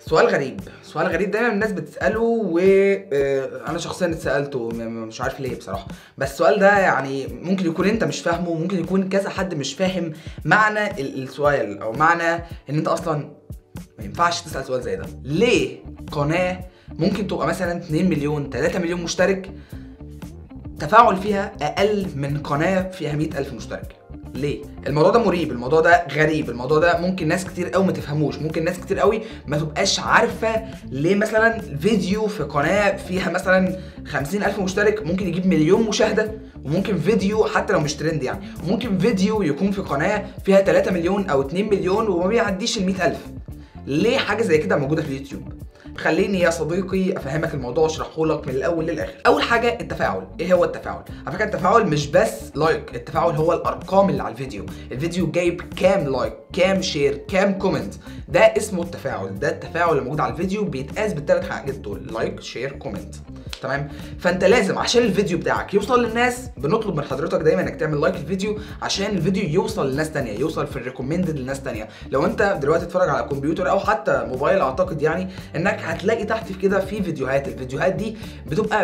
سؤال غريب سؤال غريب دايما الناس بتساله وانا شخصيا اتسالته م- م- مش عارف ليه بصراحه بس السؤال ده يعني ممكن يكون انت مش فاهمه ممكن يكون كذا حد مش فاهم معنى ال- السؤال او معنى ان انت اصلا ما ينفعش تسال سؤال زي ده ليه قناه ممكن تبقى مثلا 2 مليون 3 مليون مشترك تفاعل فيها اقل من قناه فيها 100 الف مشترك ليه الموضوع ده مريب الموضوع ده غريب الموضوع ده ممكن ناس كتير قوي ما تفهموش ممكن ناس كتير قوي ما تبقاش عارفه ليه مثلا فيديو في قناه فيها مثلا 50 الف مشترك ممكن يجيب مليون مشاهده وممكن فيديو حتى لو مش ترند يعني وممكن فيديو يكون في قناه فيها 3 مليون او 2 مليون وما بيعديش ال 100 الف ليه حاجه زي كده موجوده في اليوتيوب خليني يا صديقي افهمك الموضوع واشرحه لك من الاول للاخر اول حاجه التفاعل ايه هو التفاعل على فكره التفاعل مش بس لايك التفاعل هو الارقام اللي على الفيديو الفيديو جايب كام لايك كام شير كام كومنت ده اسمه التفاعل ده التفاعل اللي موجود على الفيديو بيتقاس بالثلاث حاجات دول لايك شير كومنت تمام فانت لازم عشان الفيديو بتاعك يوصل للناس بنطلب من حضرتك دايما انك تعمل لايك الفيديو عشان الفيديو يوصل لناس تانية يوصل في الريكومندد لناس تانية لو انت دلوقتي تتفرج على كمبيوتر او حتى موبايل اعتقد يعني انك هتلاقي تحت في كده في فيديوهات الفيديوهات دي بتبقى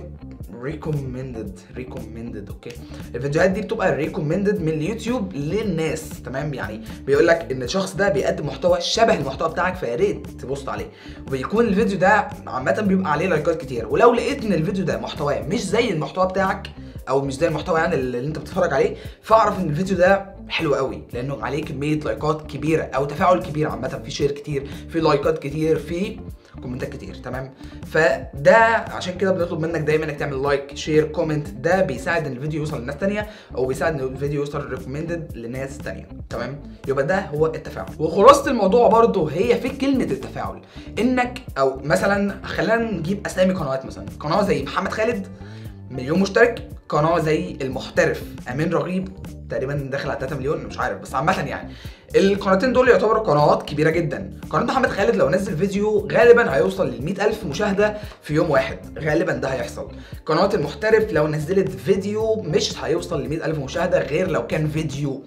ريكومندد ريكومندد اوكي الفيديوهات دي بتبقى ريكومندد من اليوتيوب للناس تمام يعني بيقول لك ان الشخص ده بيقدم محتوى شبه المحتوى بتاعك فيا ريت تبص عليه وبيكون الفيديو ده عامه بيبقى عليه لايكات كتير ولو لقيت ان الفيديو ده محتواه مش زي المحتوى بتاعك او مش زي المحتوى يعني اللي انت بتتفرج عليه فاعرف ان الفيديو ده حلو قوي لانه عليه كميه لايكات كبيره او تفاعل كبير عامه في شير كتير في لايكات كتير في كومنتات كتير تمام فده عشان كده بنطلب منك دايما انك تعمل لايك شير كومنت ده بيساعد ان الفيديو يوصل لناس تانية او بيساعد ان الفيديو يوصل ريكومندد لناس تانية تمام يبقى ده هو التفاعل وخلاصه الموضوع برضو هي في كلمه التفاعل انك او مثلا خلينا نجيب اسامي قنوات مثلا قناه زي محمد خالد مليون مشترك قناه زي المحترف امين رغيب تقريبا داخل على 3 مليون مش عارف بس عامه يعني القناتين دول يعتبروا قنوات كبيره جدا قناه محمد خالد لو نزل فيديو غالبا هيوصل لل ألف مشاهده في يوم واحد غالبا ده هيحصل قناه المحترف لو نزلت فيديو مش هيوصل ل ألف مشاهده غير لو كان فيديو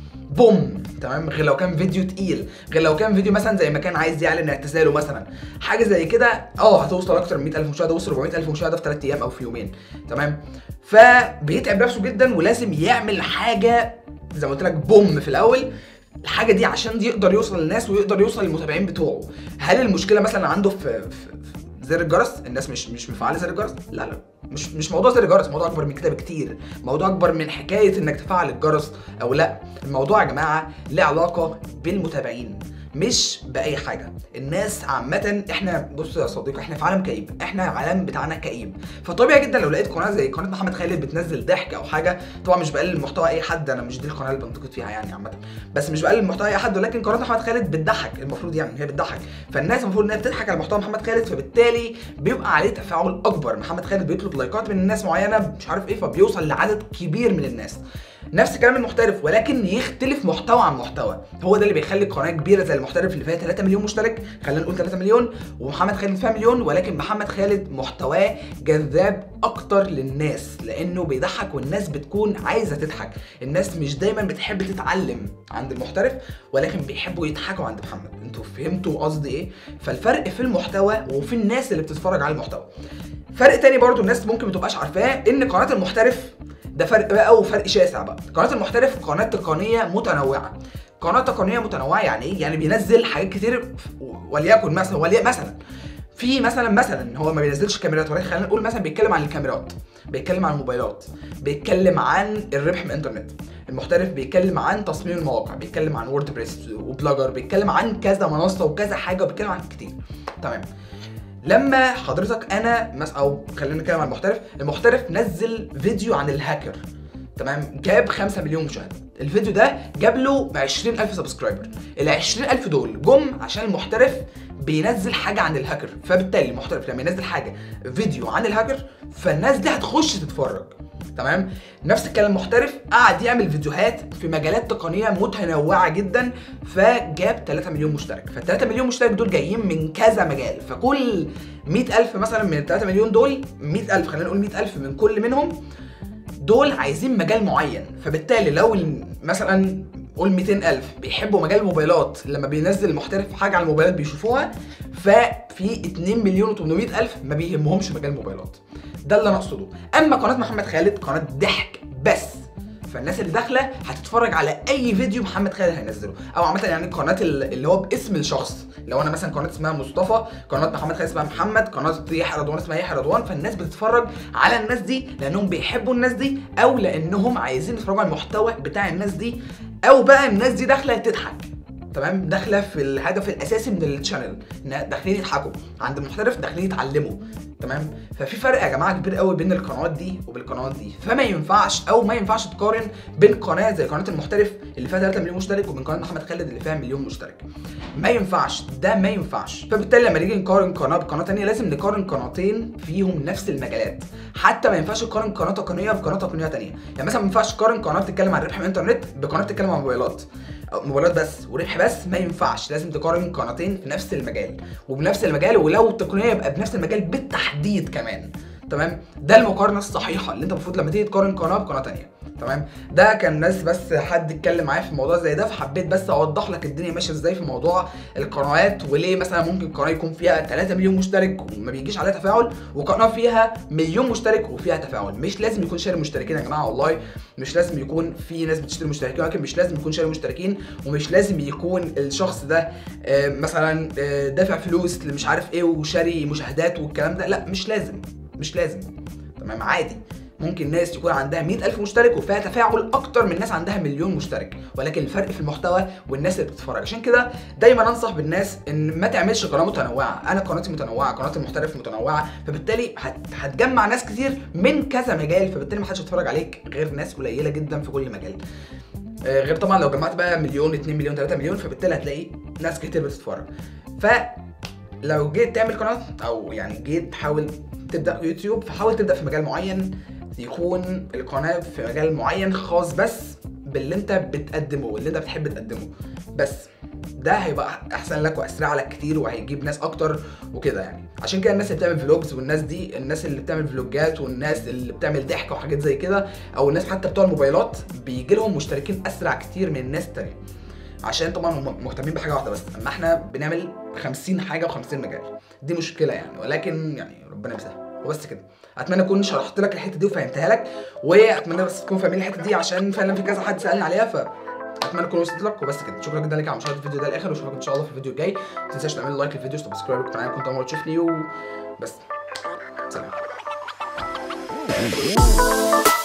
بوم تمام غير لو كان فيديو تقيل غير لو كان فيديو مثلا زي ما كان عايز يعلن اعتزاله مثلا حاجه زي كده اه هتوصل اكتر من 100000 مشاهده وصل 400000 مشاهده في 3 ايام او في يومين تمام فبيتعب نفسه جدا ولازم يعمل حاجه زي ما قلت لك بوم في الاول الحاجه دي عشان دي يقدر يوصل للناس ويقدر يوصل للمتابعين بتوعه هل المشكله مثلا عنده في, في, في زر الجرس الناس مش مش مفعله زر الجرس لا لا مش مش موضوع زر الجرس موضوع اكبر من كده بكتير موضوع اكبر من حكايه انك تفعل الجرس او لا الموضوع يا جماعه له علاقه بالمتابعين مش باي حاجه الناس عامه احنا بص يا صديقي احنا في عالم كئيب احنا العالم بتاعنا كئيب فطبيعي جدا لو لقيت قناه زي قناه محمد خالد بتنزل ضحك او حاجه طبعا مش بقلل محتوى اي حد انا مش دي القناه اللي بنتقد فيها يعني عامه بس مش بقلل محتوى اي حد ولكن قناه محمد خالد بتضحك المفروض يعني هي بتضحك فالناس المفروض انها بتضحك على محتوى محمد خالد فبالتالي بيبقى عليه تفاعل اكبر محمد خالد بيطلب لايكات من الناس معينه مش عارف ايه فبيوصل لعدد كبير من الناس نفس كلام المحترف ولكن يختلف محتوى عن محتوى هو ده اللي بيخلي قناه كبيره زي المحترف اللي فيها 3 مليون مشترك خلينا نقول 3 مليون ومحمد خالد فيها مليون ولكن محمد خالد محتواه جذاب اكتر للناس لانه بيضحك والناس بتكون عايزه تضحك الناس مش دايما بتحب تتعلم عند المحترف ولكن بيحبوا يضحكوا عند محمد انتوا فهمتوا قصدي ايه فالفرق في المحتوى وفي الناس اللي بتتفرج على المحتوى فرق تاني برضو الناس ممكن ما تبقاش عارفاه ان قناه المحترف ده فرق بقى وفرق شاسع بقى قناه المحترف قناه تقنيه متنوعه قناه تقنيه متنوعه يعني ايه يعني بينزل حاجات كتير وليكن مثلا ولي مثلا في مثلا مثلا هو ما بينزلش كاميرات ولكن خلينا نقول مثلا بيتكلم عن الكاميرات بيتكلم عن الموبايلات بيتكلم عن الربح من الانترنت المحترف بيتكلم عن تصميم المواقع بيتكلم عن ووردبريس وبلوجر بيتكلم عن كذا منصه وكذا حاجه وبيتكلم عن كتير تمام لما حضرتك انا مس او خلينا نتكلم عن المحترف المحترف نزل فيديو عن الهاكر تمام جاب 5 مليون مشاهده الفيديو ده جاب له 20000 سبسكرايبر ال 20000 دول جم عشان المحترف بينزل حاجه عن الهاكر فبالتالي المحترف لما ينزل حاجه فيديو عن الهاكر فالناس دي هتخش تتفرج تمام نفس الكلام محترف قعد يعمل فيديوهات في مجالات تقنيه متنوعه جدا فجاب 3 مليون مشترك فال 3 مليون مشترك دول جايين من كذا مجال فكل 100000 مثلا من ال 3 مليون دول 100000 خلينا نقول 100000 من كل منهم دول عايزين مجال معين فبالتالي لو مثلا قول 200000 بيحبوا مجال الموبايلات لما بينزل المحترف حاجه على الموبايلات بيشوفوها ففي 2 مليون و800 الف ما بيهمهمش مجال الموبايلات ده اللي انا اقصده اما قناه محمد خالد قناه ضحك بس فالناس اللي داخله هتتفرج على اي فيديو محمد خالد هينزله او عامه يعني القناه اللي هو باسم الشخص لو انا مثلا قناه اسمها مصطفى قناه محمد خالد اسمها محمد قناه يحيى رضوان اسمها يحيى رضوان فالناس بتتفرج على الناس دي لانهم بيحبوا الناس دي او لانهم عايزين يتفرجوا على المحتوى بتاع الناس دي او بقى الناس دي داخله تضحك تمام داخله في الهدف الاساسي من الشانل ان داخلين يضحكوا عند المحترف داخلين يتعلموا تمام ففي فرق يا جماعه كبير قوي بين القنوات دي وبالقنوات دي فما ينفعش او ما ينفعش تقارن بين قناه زي قناه المحترف اللي فيها 3 مليون مشترك وبين قناه محمد خالد اللي فيها مليون مشترك ما ينفعش ده ما ينفعش فبالتالي لما نيجي نقارن قناه بقناه ثانيه لازم نقارن قناتين فيهم نفس المجالات حتى ما ينفعش نقارن قناه تقنيه بقناه تقنيه ثانيه يعني مثلا ما ينفعش تقارن قناه بتتكلم عن ربح من الانترنت بقناه بتتكلم عن موبايلات موبايلات بس وربح بس ما ينفعش لازم تقارن قناتين في نفس المجال وبنفس المجال ولو تقنيه يبقى بنفس المجال بالتحديد كمان تمام ده المقارنه الصحيحه اللي انت المفروض لما تيجي تقارن قناه بقناه ثانيه تمام ده كان ناس بس حد اتكلم معايا في موضوع زي ده فحبيت بس اوضح لك الدنيا ماشيه ازاي في موضوع القنوات وليه مثلا ممكن قناه يكون فيها 3 مليون مشترك وما بيجيش عليها تفاعل وقناه فيها مليون مشترك وفيها تفاعل مش لازم يكون شاري مشتركين يا جماعه والله مش لازم يكون في ناس بتشتري مشتركين ولكن مش لازم يكون شاري مشتركين ومش لازم يكون الشخص ده آه، مثلا آه، دافع فلوس مش عارف ايه وشاري مشاهدات والكلام ده لا مش لازم مش لازم تمام عادي ممكن ناس يكون عندها 100000 مشترك وفيها تفاعل اكتر من ناس عندها مليون مشترك ولكن الفرق في المحتوى والناس اللي بتتفرج عشان كده دايما انصح بالناس ان ما تعملش قناه متنوعه انا قناتي متنوعه قناه المحترف متنوعه فبالتالي هت... هتجمع ناس كتير من كذا مجال فبالتالي ما حدش هيتفرج عليك غير ناس قليله جدا في كل مجال آه، غير طبعا لو جمعت بقى مليون 2 مليون 3 مليون فبالتالي هتلاقي ناس كتير بتتفرج ف لو جيت تعمل قناه او يعني جيت تحاول تبدا يوتيوب فحاول تبدا في مجال معين يكون القناه في مجال معين خاص بس باللي انت بتقدمه واللي انت بتحب تقدمه بس ده هيبقى احسن لك واسرع لك كتير وهيجيب ناس اكتر وكده يعني عشان كده الناس اللي بتعمل فلوجز والناس دي الناس اللي بتعمل فلوجات والناس اللي بتعمل ضحك وحاجات زي كده او الناس حتى بتوع الموبايلات بيجي لهم مشتركين اسرع كتير من الناس التانيه عشان طبعا هم مهتمين بحاجه واحده بس اما احنا بنعمل 50 حاجه و50 مجال دي مشكله يعني ولكن يعني ربنا يسهل وبس كده اتمنى اكون شرحت لك الحته دي وفهمتها لك واتمنى بس تكونوا فاهمين الحته دي عشان فعلا في كذا حد سالني عليها ف اتمنى اكون وصلت لك وبس كده شكرا جدا لك على مشاهده الفيديو ده الاخر واشوفك ان شاء الله في الفيديو الجاي ما تنساش تعمل لايك للفيديو وسبسكرايب للقناه كنت اول مره تشوفني وبس سلام